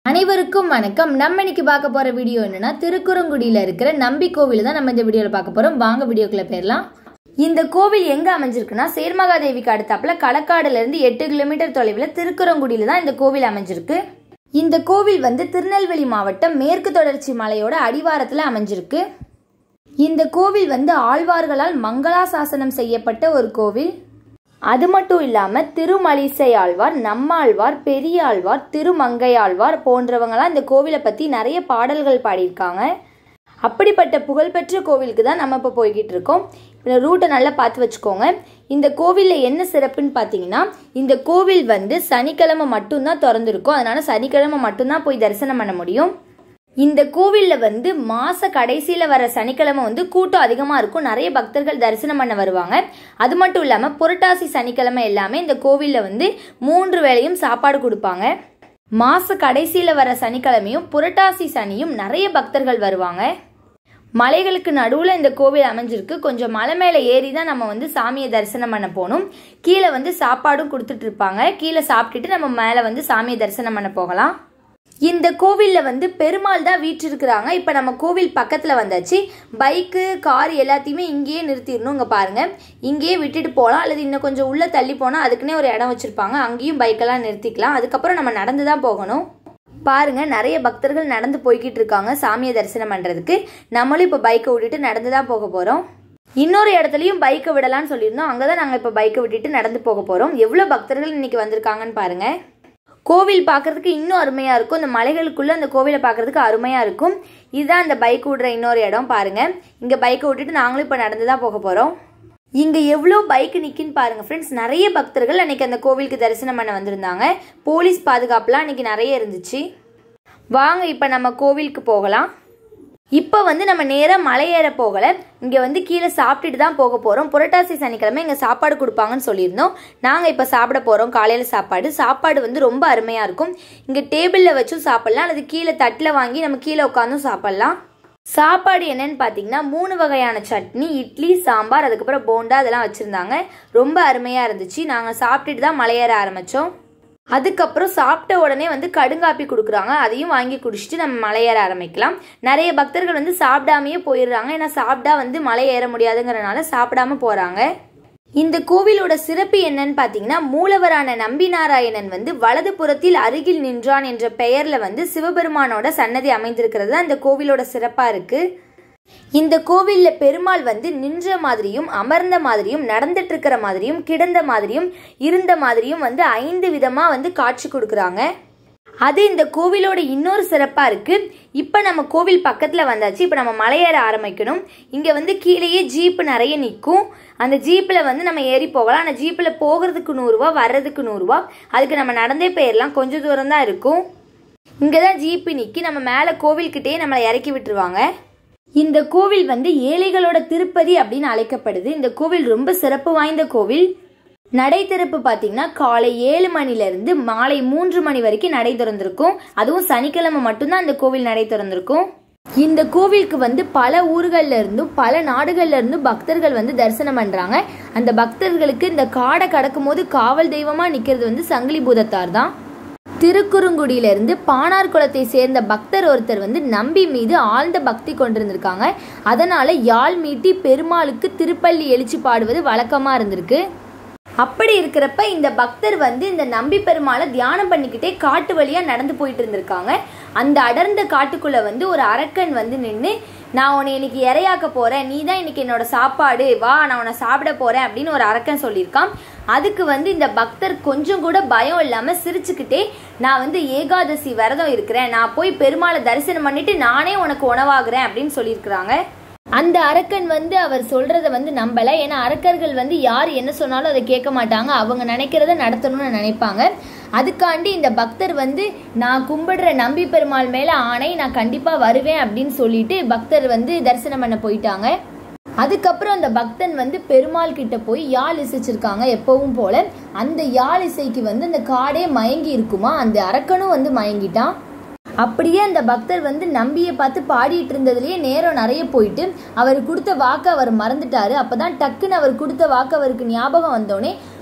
அனைவருக்கும் வணக்கம் நம்ம இன்னைக்கு பார்க்க போற வீடியோ என்னன்னா திருக்குறங்குடியில இருக்கிற நம்பி கோவில் தான் நம்ம இந்த வீடியோல பார்க்க போறோம் வாங்க வீடியோக்குள்ள போயிடலாம் இந்த கோவில் எங்க அமைஞ்சிருக்குன்னா சேர்மகாதேவிக்கு அடுத்தாப்புல களக்காடுல இருந்து எட்டு கிலோமீட்டர் தொலைவில் திருக்குறங்குடியில தான் இந்த கோவில் அமைஞ்சிருக்கு இந்த கோவில் வந்து திருநெல்வேலி மாவட்டம் மேற்கு தொடர்ச்சி மலையோட அடிவாரத்துல அமைஞ்சிருக்கு இந்த கோவில் வந்து ஆழ்வார்களால் மங்களாசாசனம் செய்யப்பட்ட ஒரு கோவில் அது மட்டும் இல்லாம திருமலிசை ஆழ்வார் நம்மாழ்வார் பெரியாழ்வார் திருமங்கையாழ்வார் போன்றவங்களாம் இந்த கோவிலை பத்தி நிறைய பாடல்கள் பாடியிருக்காங்க அப்படிப்பட்ட புகழ்பெற்ற கோவிலுக்கு தான் நம்ம இப்போ போய்கிட்டு இருக்கோம் இந்த ரூட்டை நல்லா பார்த்து வச்சுக்கோங்க இந்த கோவிலில் என்ன சிறப்புன்னு பார்த்தீங்கன்னா இந்த கோவில் வந்து சனிக்கிழமை மட்டும்தான் திறந்துருக்கும் அதனால சனிக்கிழமை மட்டும்தான் போய் தரிசனம் பண்ண முடியும் இந்த கோவிலில் வந்து மாச கடைசியில் வர சனிக்கிழமை வந்து கூட்டம் அதிகமாக இருக்கும் நிறைய பக்தர்கள் தரிசனம் பண்ண வருவாங்க அது மட்டும் இல்லாமல் புரட்டாசி சனிக்கிழமை எல்லாமே இந்த கோவிலில் வந்து மூன்று வேளையும் சாப்பாடு கொடுப்பாங்க மாச கடைசியில் வர சனிக்கிழமையும் புரட்டாசி சனியும் நிறைய பக்தர்கள் வருவாங்க மலைகளுக்கு நடுவில் இந்த கோவில் அமைஞ்சிருக்கு கொஞ்சம் மலை மேலே ஏறி தான் நம்ம வந்து சாமியை தரிசனம் பண்ண போகணும் கீழே வந்து சாப்பாடும் கொடுத்துட்டு இருப்பாங்க கீழே சாப்பிட்டுட்டு நம்ம மேலே வந்து சாமியை தரிசனம் பண்ண போகலாம் இந்த கோவிலில் வந்து பெருமாள் தான் வீற்றிருக்கிறாங்க இப்போ நம்ம கோவில் பக்கத்தில் வந்தாச்சு பைக்கு கார் எல்லாத்தையுமே இங்கேயே நிறுத்திடணும் இங்கே பாருங்கள் இங்கேயே விட்டுட்டு போகலாம் அல்லது இன்னும் கொஞ்சம் உள்ளே தள்ளி போனால் அதுக்குன்னே ஒரு இடம் வச்சுருப்பாங்க அங்கேயும் பைக்கெல்லாம் நிறுத்திக்கலாம் அதுக்கப்புறம் நம்ம நடந்து தான் போகணும் பாருங்க நிறைய பக்தர்கள் நடந்து போய்கிட்டு இருக்காங்க சாமியை தரிசனம் பண்ணுறதுக்கு நம்மளும் இப்போ பைக்கை விட்டுட்டு நடந்து தான் போக போகிறோம் இன்னொரு இடத்துலையும் பைக்கை விடலாம்னு சொல்லியிருந்தோம் அங்கே தான் நாங்கள் இப்போ பைக்கை விட்டுட்டு நடந்து போக போகிறோம் எவ்வளோ பக்தர்கள் இன்னைக்கு வந்திருக்காங்கன்னு பாருங்கள் கோவில் பார்க்கறதுக்கு இன்னும் அருமையாக இருக்கும் இந்த மலைகளுக்குள்ளே அந்த கோவிலை பார்க்கறதுக்கு அருமையாக இருக்கும் இதுதான் அந்த பைக் விடுற இன்னொரு இடம் பாருங்க இங்கே பைக்கை விட்டுட்டு நாங்களும் இப்போ நடந்து தான் போக போகிறோம் இங்கே எவ்வளோ பைக் நிற்கின்னு பாருங்கள் ஃப்ரெண்ட்ஸ் நிறைய பக்தர்கள் அன்னைக்கு அந்த கோவிலுக்கு தரிசனம் பண்ண வந்திருந்தாங்க போலீஸ் பாதுகாப்புலாம் அன்னைக்கு நிறைய இருந்துச்சு வாங்க இப்போ நம்ம கோவிலுக்கு போகலாம் இப்போ வந்து நம்ம நேராக மலை ஏற போகலை இங்கே வந்து கீழே சாப்பிட்டுட்டு தான் போக போகிறோம் புரட்டாசி சனிக்கிழமை இங்கே சாப்பாடு கொடுப்பாங்கன்னு சொல்லியிருந்தோம் நாங்கள் இப்போ சாப்பிட போகிறோம் காலையில் சாப்பாடு சாப்பாடு வந்து ரொம்ப அருமையாக இருக்கும் இங்கே டேபிளில் வச்சும் சாப்பிட்லாம் அல்லது கீழே தட்டில் வாங்கி நம்ம கீழே உட்காந்தும் சாப்பிட்லாம் சாப்பாடு என்னன்னு பார்த்தீங்கன்னா மூணு வகையான சட்னி இட்லி சாம்பார் அதுக்கப்புறம் போண்டா அதெல்லாம் வச்சுருந்தாங்க ரொம்ப அருமையாக இருந்துச்சு நாங்கள் சாப்பிட்டுட்டு தான் மலையேற ஆரம்பித்தோம் அதுக்கப்புறம் சாப்பிட்ட உடனே வந்து கடுங்காப்பி கொடுக்குறாங்க அதையும் வாங்கி குடிச்சிட்டு நம்ம மலையேற ஆரம்பிக்கலாம் நிறைய பக்தர்கள் வந்து சாப்பிடாமையே போயிடுறாங்க ஏன்னா சாப்பிட்டா வந்து மலை ஏற முடியாதுங்கிறனால சாப்பிடாம போகிறாங்க இந்த கோவிலோட சிறப்பு என்னன்னு பார்த்தீங்கன்னா மூலவரான நம்பி நாராயணன் வந்து வலது புறத்தில் அருகில் நின்றான் என்ற பெயர்ல வந்து சிவபெருமானோட சன்னதி அமைந்திருக்கிறது தான் இந்த கோவிலோட சிறப்பா இருக்கு இந்த கோவில்ல பெருமாள் வந்து நின்ற மாதிரியும் அமர்ந்த மாதிரியும் நடந்துட்டு இருக்கிற மாதிரியும் கிடந்த மாதிரியும் இருந்த மாதிரியும் வந்து ஐந்து விதமா வந்து காட்சி கொடுக்குறாங்க அது இந்த கோவிலோட இன்னொரு சிறப்பாக இருக்குது இப்போ நம்ம கோவில் பக்கத்தில் வந்தாச்சு இப்போ நம்ம மலையேற ஆரம்பிக்கணும் இங்கே வந்து கீழேயே ஜீப்பு நிறைய நிற்கும் அந்த ஜீப்பில் வந்து நம்ம ஏறி போகலாம் அந்த ஜீப்பில் போகிறதுக்கு நூறுரூவா வர்றதுக்கு நூறுரூவா அதுக்கு நம்ம நடந்தே போயிடலாம் கொஞ்சம் தூரம் தான் இருக்கும் இங்கே தான் ஜீப்பு நிற்கி நம்ம மேலே கோவில்கிட்டே நம்மளை இறக்கி விட்டுருவாங்க இந்த கோவில் வந்து ஏழைகளோட திருப்பதி அப்படின்னு அழைக்கப்படுது இந்த கோவில் ரொம்ப சிறப்பு வாய்ந்த கோவில் நடை திறப்பு பார்த்தீங்கன்னா காலை ஏழு மணிலேருந்து மாலை மூன்று மணி வரைக்கும் நடை திறந்திருக்கும் அதுவும் சனிக்கிழமை மட்டும்தான் இந்த கோவில் நடை திறந்திருக்கும் இந்த கோவிலுக்கு வந்து பல ஊர்கள்ல இருந்தும் பல நாடுகள்ல இருந்தும் பக்தர்கள் வந்து தரிசனம் பண்றாங்க அந்த பக்தர்களுக்கு இந்த காடை கடக்கும் போது காவல் தெய்வமா நிக்கிறது வந்து சங்கிலி பூதத்தார் தான் திருக்குறுங்குடியிலிருந்து பானார் குளத்தை சேர்ந்த பக்தர் ஒருத்தர் வந்து நம்பி மீது ஆழ்ந்த பக்தி கொண்டிருந்திருக்காங்க அதனால யாழ் மீட்டி பெருமாளுக்கு திருப்பள்ளி எழுச்சி பாடுவது வழக்கமா இருந்திருக்கு அப்படி இருக்கிறப்ப இந்த பக்தர் வந்து இந்த நம்பி பெருமாளை தியானம் பண்ணிக்கிட்டே காட்டு வழியா நடந்து போயிட்டு இருந்திருக்காங்க அந்த அடர்ந்த காட்டுக்குள்ள வந்து ஒரு அரக்கன் வந்து நின்று நான் உன்னை இன்னைக்கு இரையாக்க போறேன் நீ தான் இன்னைக்கு என்னோட சாப்பாடு வா நான் உன்னை சாப்பிட போறேன் அப்படின்னு ஒரு அரக்கன் சொல்லியிருக்கான் அதுக்கு வந்து இந்த பக்தர் கொஞ்சம் கூட பயம் இல்லாம சிரிச்சுக்கிட்டே நான் வந்து ஏகாதசி விரதம் இருக்கிறேன் நான் போய் பெருமாளை தரிசனம் பண்ணிட்டு நானே உனக்கு உணவாகிறேன் அப்படின்னு சொல்லியிருக்கிறாங்க அந்த அரக்கன் வந்து அவர் சொல்றத வந்து நம்பல ஏன்னா அரக்கர்கள் வந்து யார் என்ன சொன்னாலும் அதை கேட்க மாட்டாங்க அவங்க நினைக்கிறத நடத்தணும்னு நினைப்பாங்க அதுக்காண்டி இந்த பக்தர் வந்து நான் கும்பிடுற நம்பி பெருமாள் மேல ஆணை நான் கண்டிப்பா வருவேன் அப்படின்னு சொல்லிட்டு பக்தர் வந்து தரிசனம் பண்ண போயிட்டாங்க அதுக்கப்புறம் அந்த பக்தன் வந்து பெருமாள் கிட்ட போய் யாழ் இசைச்சிருக்காங்க எப்பவும் போல அந்த யாழ் இசைக்கு வந்து அந்த காடே மயங்கி இருக்குமா அந்த அரக்கனும் வந்து மயங்கிட்டான் அப்படியே அந்த பக்தர் வந்து நம்பியை பார்த்து பாடிட்டு இருந்ததுலயே நேரம் நிறைய போயிட்டு அவர் கொடுத்த வாக்கு அவர் மறந்துட்டாரு அப்பதான் டக்குன்னு அவர் கொடுத்த வாக்கு அவருக்கு ஞாபகம் வந்தோடனே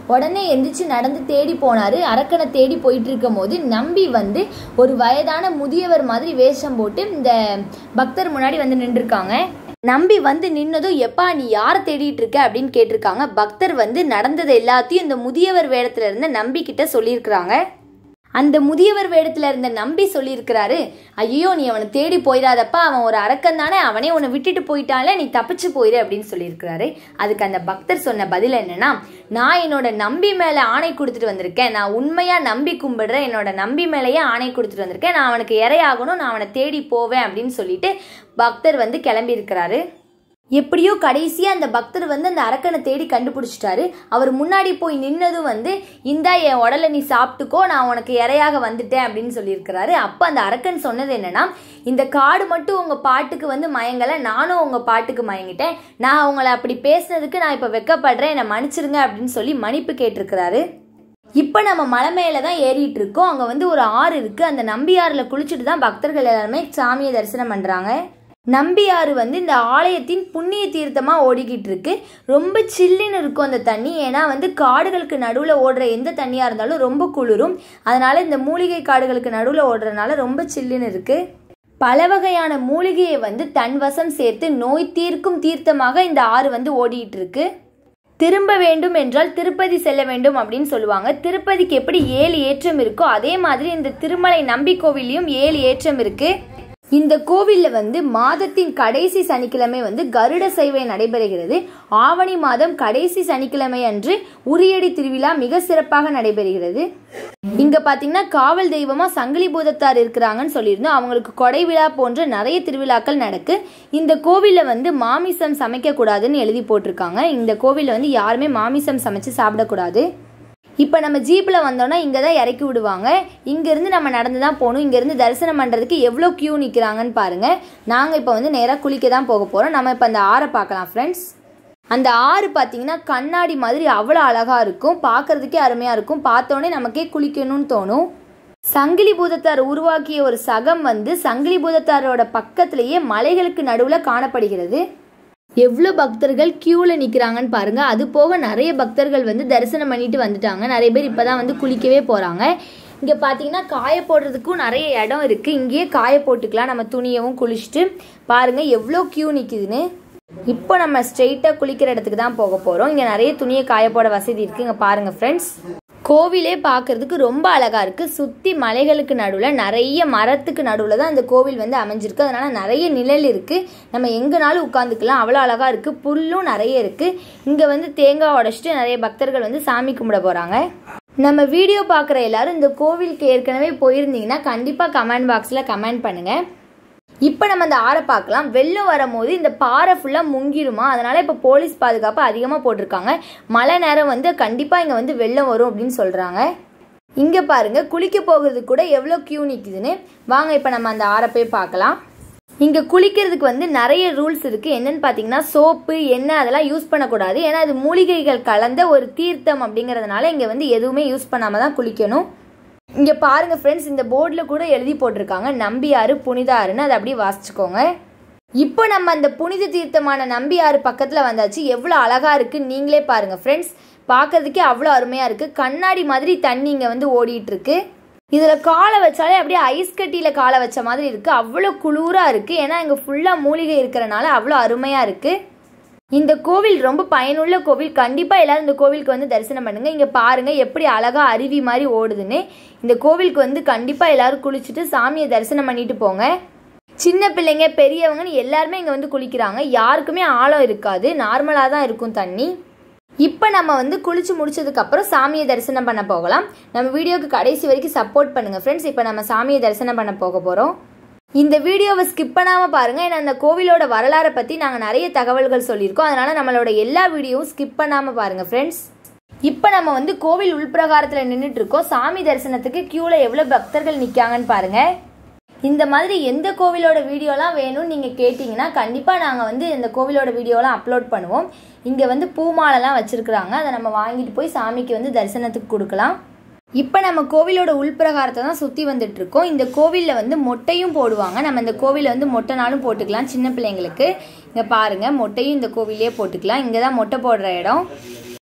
உடனே எந்திரிச்சு நடந்து தேடி போனாரு அரக்கனை தேடி போயிட்டு இருக்கும் போது நம்பி வந்து ஒரு வயதான முதியவர் மாதிரி வேஷம் போட்டு இந்த பக்தர் முன்னாடி வந்து நின்றுருக்காங்க நம்பி வந்து நின்னதும் எப்பா நீ யாரை தேடிட்டு இருக்க அப்படின்னு கேட்டிருக்காங்க பக்தர் வந்து நடந்தது எல்லாத்தையும் இந்த முதியவர் வேடத்துல இருந்த நம்பி கிட்ட சொல்லியிருக்கிறாங்க அந்த முதியவர் வேடத்துல இருந்த நம்பி சொல்லியிருக்கிறாரு ஐயோ நீ அவனை தேடி போயிடாதப்பா அவன் ஒரு அரக்கன் தானே அவனே உன்னை விட்டுட்டு போயிட்டால நீ தப்பிச்சு போயிரு அப்படின்னு சொல்லியிருக்கிறாரு அதுக்கு அந்த பக்தர் சொன்ன பதில் என்னன்னா நான் என்னோட நம்பி மேல ஆணை கொடுத்துட்டு வந்திருக்கேன் நான் உண்மையா நம்பி கும்பிடுறேன் என்னோட நம்பி மேலேயே ஆணை கொடுத்துட்டு வந்திருக்கேன் நான் அவனுக்கு இரையாகணும் நான் அவனை தேடி போவேன் அப்படின்னு சொல்லிட்டு பக்தர் வந்து கிளம்பி இருக்கிறாரு எப்படியோ கடைசியாக அந்த பக்தர் வந்து அந்த அரக்கனை தேடி கண்டுபிடிச்சிட்டாரு அவர் முன்னாடி போய் நின்னதும் வந்து இந்தா என் உடலை நீ சாப்பிட்டுக்கோ நான் உனக்கு இரையாக வந்துட்டேன் அப்படின்னு சொல்லியிருக்கிறாரு அப்போ அந்த அரக்கன் சொன்னது என்னன்னா இந்த காடு மட்டும் உங்கள் பாட்டுக்கு வந்து மயங்கலை நானும் உங்கள் பாட்டுக்கு மயங்கிட்டேன் நான் உங்களை அப்படி பேசுனதுக்கு நான் இப்போ வெக்கப்படுறேன் என்னை மன்னிச்சிருங்க அப்படின்னு சொல்லி மன்னிப்பு கேட்டிருக்கிறாரு இப்போ நம்ம மலை மேலே தான் ஏறிட்டு இருக்கோம் அங்கே வந்து ஒரு ஆறு இருக்குது அந்த நம்பியாறில் குளிச்சுட்டு தான் பக்தர்கள் எல்லாருமே சாமியை தரிசனம் பண்ணுறாங்க நம்பியாறு வந்து இந்த ஆலயத்தின் புண்ணிய தீர்த்தமாக ஓடிக்கிட்டு இருக்கு ரொம்ப சில்லுன்னு இருக்கும் அந்த தண்ணி ஏன்னா வந்து காடுகளுக்கு நடுவில் ஓடுற எந்த தண்ணியாக இருந்தாலும் ரொம்ப குளிரும் அதனால இந்த மூலிகை காடுகளுக்கு நடுவில் ஓடுறதுனால ரொம்ப சில்லுன்னு இருக்கு பல வகையான மூலிகையை வந்து தன் வசம் சேர்த்து நோய் தீர்க்கும் தீர்த்தமாக இந்த ஆறு வந்து ஓடிட்டு இருக்கு திரும்ப வேண்டும் என்றால் திருப்பதி செல்ல வேண்டும் அப்படின்னு சொல்லுவாங்க திருப்பதிக்கு எப்படி ஏழு ஏற்றம் இருக்கோ அதே மாதிரி இந்த திருமலை நம்பி கோவிலையும் ஏழு ஏற்றம் இருக்கு இந்த கோவிலில் வந்து மாதத்தின் கடைசி சனிக்கிழமை வந்து கருட சேவை நடைபெறுகிறது ஆவணி மாதம் கடைசி சனிக்கிழமை அன்று உரியடி திருவிழா மிக சிறப்பாக நடைபெறுகிறது இங்க பாத்தீங்கன்னா காவல் தெய்வமா சங்கிலி பூதத்தார் இருக்கிறாங்கன்னு சொல்லியிருந்தோம் அவங்களுக்கு கொடை விழா போன்ற நிறைய திருவிழாக்கள் நடக்கு இந்த கோவில்ல வந்து மாமிசம் சமைக்க கூடாதுன்னு எழுதி போட்டிருக்காங்க இந்த கோவில்ல வந்து யாருமே மாமிசம் சமைச்சு சாப்பிடக்கூடாது இப்போ நம்ம ஜீப்பில் வந்தோம்னா இங்கே தான் இறக்கி விடுவாங்க இங்கேருந்து நம்ம நடந்து தான் போகணும் இங்கேருந்து தரிசனம் பண்ணுறதுக்கு எவ்வளோ க்யூ நிற்கிறாங்கன்னு பாருங்கள் நாங்கள் இப்போ வந்து நேராக குளிக்க தான் போக போகிறோம் நம்ம இப்போ அந்த ஆறை பார்க்கலாம் ஃப்ரெண்ட்ஸ் அந்த ஆறு பார்த்தீங்கன்னா கண்ணாடி மாதிரி அவ்வளோ அழகாக இருக்கும் பார்க்கறதுக்கே அருமையாக இருக்கும் பார்த்தோன்னே நமக்கே குளிக்கணும்னு தோணும் சங்கிலி பூதத்தார் உருவாக்கிய ஒரு சகம் வந்து சங்கிலி பூதத்தாரோட பக்கத்திலேயே மலைகளுக்கு நடுவில் காணப்படுகிறது எவ்வளோ பக்தர்கள் க்யூவில் நிற்கிறாங்கன்னு பாருங்கள் அது போக நிறைய பக்தர்கள் வந்து தரிசனம் பண்ணிட்டு வந்துட்டாங்க நிறைய பேர் இப்போ தான் வந்து குளிக்கவே போகிறாங்க இங்கே பார்த்தீங்கன்னா காய போடுறதுக்கும் நிறைய இடம் இருக்குது இங்கேயே காய போட்டுக்கலாம் நம்ம துணியவும் குளிச்சுட்டு பாருங்கள் எவ்வளோ க்யூ நிற்கிதுன்னு இப்போ நம்ம ஸ்ட்ரெயிட்டாக குளிக்கிற இடத்துக்கு தான் போக போகிறோம் இங்கே நிறைய துணியை காய போட வசதி இருக்குது இங்கே பாருங்கள் ஃப்ரெண்ட்ஸ் கோவிலே பார்க்கறதுக்கு ரொம்ப அழகாக இருக்குது சுற்றி மலைகளுக்கு நடுவில் நிறைய மரத்துக்கு நடுவில் தான் இந்த கோவில் வந்து அமைஞ்சிருக்கு அதனால நிறைய நிழல் இருக்குது நம்ம எங்கேனாலும் உட்காந்துக்கலாம் அவ்வளோ அழகாக இருக்குது புல்லும் நிறைய இருக்குது இங்கே வந்து தேங்காய் உடச்சிட்டு நிறைய பக்தர்கள் வந்து சாமி கும்பிட போகிறாங்க நம்ம வீடியோ பார்க்குற எல்லாரும் இந்த கோவிலுக்கு ஏற்கனவே போயிருந்தீங்கன்னா கண்டிப்பாக கமெண்ட் பாக்ஸில் கமெண்ட் பண்ணுங்கள் இப்போ நம்ம அந்த ஆறை பார்க்கலாம் வெள்ளம் வரும்போது இந்த பாறை ஃபுல்லாக முங்கிருமா அதனால இப்போ போலீஸ் பாதுகாப்பு அதிகமாக போட்டிருக்காங்க மழை நேரம் வந்து கண்டிப்பாக இங்கே வந்து வெள்ளம் வரும் அப்படின்னு சொல்கிறாங்க இங்கே பாருங்க குளிக்க போகிறதுக்கு கூட எவ்வளோ க்யூ நிற்குதுன்னு வாங்க இப்போ நம்ம அந்த ஆறை போய் பார்க்கலாம் இங்கே குளிக்கிறதுக்கு வந்து நிறைய ரூல்ஸ் இருக்குது என்னன்னு பார்த்தீங்கன்னா சோப்பு எண்ணெய் அதெல்லாம் யூஸ் பண்ணக்கூடாது ஏன்னா அது மூலிகைகள் கலந்த ஒரு தீர்த்தம் அப்படிங்கிறதுனால இங்கே வந்து எதுவுமே யூஸ் பண்ணாமல் தான் குளிக்கணும் இங்கே பாருங்க ஃப்ரெண்ட்ஸ் இந்த போர்டில் கூட எழுதி போட்டிருக்காங்க நம்பியாறு புனிதாறுன்னு அதை அப்படியே வாசிச்சுக்கோங்க இப்போ நம்ம அந்த புனித தீர்த்தமான நம்பியாறு பக்கத்தில் வந்தாச்சு எவ்வளோ அழகாக இருக்குது நீங்களே பாருங்கள் ஃப்ரெண்ட்ஸ் பார்க்கறதுக்கே அவ்வளோ அருமையாக இருக்குது கண்ணாடி மாதிரி தண்ணி இங்கே வந்து ஓடிட்டு இருக்கு இதில் காலை வச்சாலே அப்படியே ஐஸ் கட்டியில் காலை வச்ச மாதிரி இருக்குது அவ்வளோ குளிராக இருக்குது ஏன்னா இங்கே ஃபுல்லாக மூலிகை இருக்கிறனால அவ்வளோ அருமையாக இருக்குது இந்த கோவில் ரொம்ப பயனுள்ள கோவில் கண்டிப்பாக எல்லாரும் இந்த கோவிலுக்கு வந்து தரிசனம் பண்ணுங்க இங்கே பாருங்க எப்படி அழகா அருவி மாதிரி ஓடுதுன்னு இந்த கோவிலுக்கு வந்து கண்டிப்பாக எல்லாரும் குளிச்சுட்டு சாமியை தரிசனம் பண்ணிட்டு போங்க சின்ன பிள்ளைங்க பெரியவங்கன்னு எல்லாருமே இங்கே வந்து குளிக்கிறாங்க யாருக்குமே ஆழம் இருக்காது நார்மலாக தான் இருக்கும் தண்ணி இப்போ நம்ம வந்து குளிச்சு முடிச்சதுக்கப்புறம் சாமியை தரிசனம் பண்ண போகலாம் நம்ம வீடியோக்கு கடைசி வரைக்கும் சப்போர்ட் பண்ணுங்க ஃப்ரெண்ட்ஸ் இப்போ நம்ம சாமியை தரிசனம் பண்ண போக போகிறோம் இந்த வீடியோவை ஸ்கிப் பண்ணாமல் பாருங்கள் ஏன்னா அந்த கோவிலோட வரலாறை பற்றி நாங்கள் நிறைய தகவல்கள் சொல்லியிருக்கோம் அதனால் நம்மளோட எல்லா வீடியோவும் ஸ்கிப் பண்ணாமல் பாருங்கள் ஃப்ரெண்ட்ஸ் இப்போ நம்ம வந்து கோவில் உள்பிரகாரத்தில் நின்றுட்டு இருக்கோம் சாமி தரிசனத்துக்கு க்யூவில் எவ்வளோ பக்தர்கள் நிற்காங்கன்னு பாருங்கள் இந்த மாதிரி எந்த கோவிலோட வீடியோலாம் வேணும்னு நீங்கள் கேட்டிங்கன்னா கண்டிப்பாக நாங்கள் வந்து இந்த கோவிலோட வீடியோலாம் அப்லோட் பண்ணுவோம் இங்கே வந்து பூமாலைலாம் வச்சுருக்குறாங்க அதை நம்ம வாங்கிட்டு போய் சாமிக்கு வந்து தரிசனத்துக்கு கொடுக்கலாம் இப்போ நம்ம கோவிலோட உள்பிரகாரத்தை தான் சுற்றி வந்துட்டு இருக்கோம் இந்த கோவிலில் வந்து மொட்டையும் போடுவாங்க நம்ம இந்த கோவிலில் வந்து மொட்டை நாளும் போட்டுக்கலாம் சின்ன பிள்ளைங்களுக்கு இங்கே பாருங்க மொட்டையும் இந்த கோவிலே போட்டுக்கலாம் இங்கே தான் மொட்டை போடுற இடம்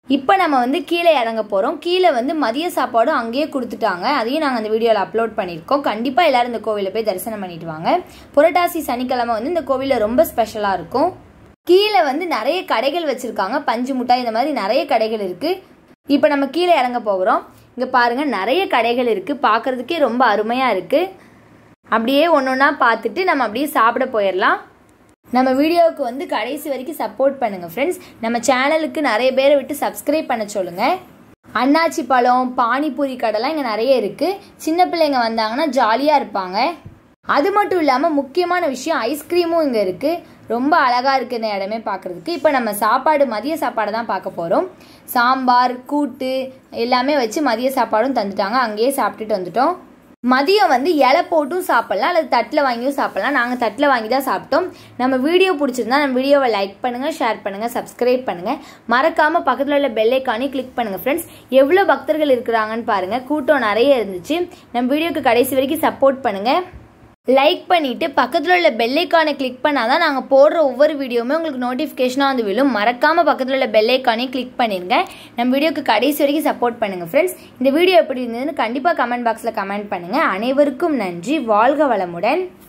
இப்போ நம்ம வந்து கீழே இறங்க போகிறோம் கீழே வந்து மதிய சாப்பாடும் அங்கேயே கொடுத்துட்டாங்க அதையும் நாங்கள் அந்த வீடியோவில் அப்லோட் பண்ணியிருக்கோம் கண்டிப்பாக எல்லாரும் இந்த கோவிலில் போய் தரிசனம் பண்ணிட்டு வாங்க புரட்டாசி சனிக்கிழமை வந்து இந்த கோவிலில் ரொம்ப ஸ்பெஷலாக இருக்கும் கீழே வந்து நிறைய கடைகள் வச்சுருக்காங்க பஞ்சு முட்டாய் இந்த மாதிரி நிறைய கடைகள் இருக்குது இப்போ நம்ம கீழே இறங்க போகிறோம் இங்கே பாருங்கள் நிறைய கடைகள் இருக்குது பார்க்குறதுக்கே ரொம்ப அருமையாக இருக்குது அப்படியே ஒன்று ஒன்றா பார்த்துட்டு நம்ம அப்படியே சாப்பிட போயிடலாம் நம்ம வீடியோவுக்கு வந்து கடைசி வரைக்கும் சப்போர்ட் பண்ணுங்கள் ஃப்ரெண்ட்ஸ் நம்ம சேனலுக்கு நிறைய பேரை விட்டு சப்ஸ்கிரைப் பண்ண சொல்லுங்கள் அன்னாச்சி பழம் பானிபூரி கடைலாம் இங்கே நிறைய இருக்குது சின்ன பிள்ளைங்க வந்தாங்கன்னா ஜாலியாக இருப்பாங்க அது மட்டும் இல்லாமல் முக்கியமான விஷயம் ஐஸ்கிரீமும் இங்கே இருக்குது ரொம்ப அழகாக இருக்குது இந்த இடமே பார்க்குறதுக்கு இப்போ நம்ம சாப்பாடு மதிய சாப்பாடு தான் பார்க்க போகிறோம் சாம்பார் கூட்டு எல்லாமே வச்சு மதிய சாப்பாடும் தந்துட்டாங்க அங்கேயே சாப்பிட்டுட்டு வந்துட்டோம் மதியம் வந்து இலை போட்டும் சாப்பிட்லாம் அல்லது தட்டில் வாங்கியும் சாப்பிட்லாம் நாங்கள் தட்டில் வாங்கி தான் சாப்பிட்டோம் நம்ம வீடியோ பிடிச்சிருந்தா நம்ம வீடியோவை லைக் பண்ணுங்கள் ஷேர் பண்ணுங்கள் சப்ஸ்கிரைப் பண்ணுங்கள் மறக்காமல் பக்கத்தில் உள்ள பெல்லைக்கானே கிளிக் பண்ணுங்கள் ஃப்ரெண்ட்ஸ் எவ்வளோ பக்தர்கள் இருக்கிறாங்கன்னு பாருங்கள் கூட்டம் நிறைய இருந்துச்சு நம்ம வீடியோக்கு கடைசி வரைக்கும் சப்போர்ட் பண்ணுங்கள் லைக் பண்ணிவிட்டு பக்கத்தில் உள்ள பெல்லைக்கானை கிளிக் பண்ணால் தான் நாங்கள் போடுற ஒவ்வொரு வீடியோவுமே உங்களுக்கு நோட்டிஃபிகேஷனாக வந்து விழும் மறக்காமல் பக்கத்தில் உள்ள பெல்லைக்கானே கிளிக் பண்ணிடுங்க நம்ம வீடியோக்கு கடைசி வரைக்கும் சப்போர்ட் பண்ணுங்கள் ஃப்ரெண்ட்ஸ் இந்த வீடியோ எப்படி இருந்ததுன்னு கண்டிப்பாக கமெண்ட் பாக்ஸில் கமெண்ட் பண்ணுங்கள் அனைவருக்கும் நன்றி வாழ்க வளமுடன்